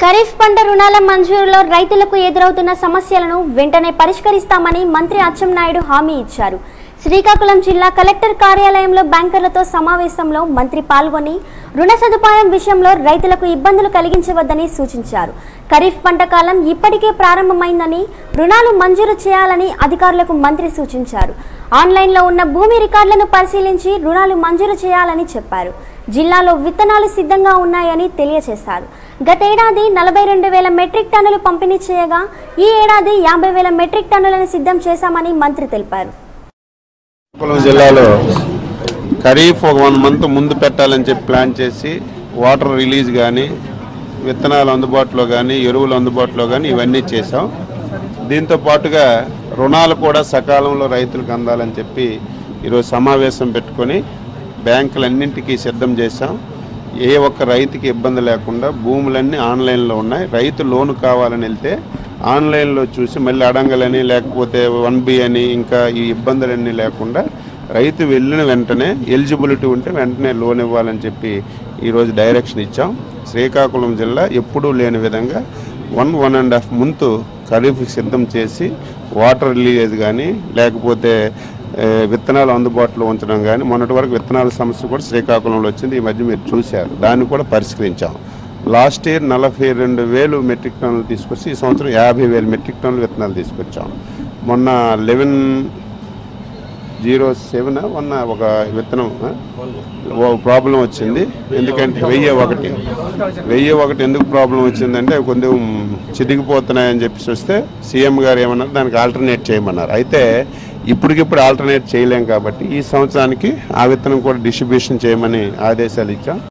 ఖరీఫ్ పంట రుణాల మంజూరులో రైతులకు ఎదురవుతున్న సమస్యలను వెంటనే పరిష్కరిస్తామని మంత్రి అచ్చెన్నాయుడు హామీ ఇచ్చారు శ్రీకాకుళం జిల్లా కలెక్టర్ కార్యాలయంలో బ్యాంకర్లతో సమావేశంలో మంత్రి పాల్గొని రుణ సదుపాయం విషయంలో రైతులకు ఇబ్బందులు కలిగించవద్దని సూచించారు ఖరీఫ్ పంట కాలం ఇప్పటికే ప్రారంభమైందని రుణాలు మంజూరు చేయాలని అధికారులకు మంత్రి సూచించారు ఆన్లైన్లో ఉన్న భూమి రికార్డులను పరిశీలించి రుణాలు మంజూరు చేయాలని చెప్పారు జిల్లాలో విత్తనాలు సిద్ధంగా ఉన్నాయని తెలియజేశారు గతేడాది నలభై రెండు వేల మెట్రిక్ టన్నులు పంపిణీ చేయగా ఈ ఏడాది యాభై వేల మెట్రిక్ టన్నులను సిద్ధం చేశామని మంత్రి తెలిపారు శ్రీకాకుళం జిల్లాలో ఖరీఫ్ ఒక వన్ మంత్ ముందు పెట్టాలని చెప్పి ప్లాన్ చేసి వాటర్ రిలీజ్ కానీ విత్తనాలు అందుబాటులో కానీ ఎరువులు అందుబాటులో కానీ ఇవన్నీ చేసాం దీంతో పాటుగా రుణాలు కూడా సకాలంలో రైతులకు అందాలని చెప్పి ఈరోజు సమావేశం పెట్టుకొని బ్యాంకులన్నింటికీ సిద్ధం చేశాం ఏ ఒక్క రైతుకి ఇబ్బంది లేకుండా భూములన్నీ ఆన్లైన్లో ఉన్నాయి రైతు లోను కావాలని వెళ్తే ఆన్లైన్లో చూసి మళ్ళీ అడంగలని లేకపోతే వన్ బి అని ఇంకా ఈ ఇబ్బందులన్నీ లేకుండా రైతు వెళ్ళిన వెంటనే ఎలిజిబిలిటీ ఉంటే వెంటనే లోన్ ఇవ్వాలని చెప్పి ఈరోజు డైరెక్షన్ ఇచ్చాం శ్రీకాకుళం జిల్లా ఎప్పుడూ లేని విధంగా one one and half month kharif సిద్ధం చేసి వాటర్ రిలీజ్ కానీ లేకపోతే ఏ, విత్తనాలు అందుబాటులో ఉంచడం కానీ మొన్నటి వరకు విత్తనాల సమస్య కూడా శ్రీకాకుళంలో వచ్చింది ఈ మధ్య మీరు చూశారు దాన్ని కూడా పరిష్కరించాం లాస్ట్ ఇయర్ నలభై రెండు వేలు మెట్రిక్ టన్నులు తీసుకొచ్చి ఈ సంవత్సరం యాభై వేలు మెట్రిక్ టన్నులు విత్తనాలు తీసుకొచ్చాం మొన్న లెవెన్ జీరో సెవెన్ వన్ ఒక విత్తనం ఆ? ఓ ప్రాబ్లం వచ్చింది ఎందుకంటే వెయ్యి ఒకటి వెయ్యి ఒకటి ఎందుకు ప్రాబ్లం వచ్చిందంటే అవి కొంచెం చిదిగిపోతున్నాయని చెప్పేసి వస్తే సీఎం గారు ఏమన్నారు దానికి ఆల్టర్నేట్ చేయమన్నారు అయితే ఇప్పటికిప్పుడు ఆల్టర్నేట్ చేయలేం కాబట్టి ఈ సంవత్సరానికి ఆ విత్తనం కూడా డిస్ట్రిబ్యూషన్ చేయమని ఆదేశాలు ఇచ్చాం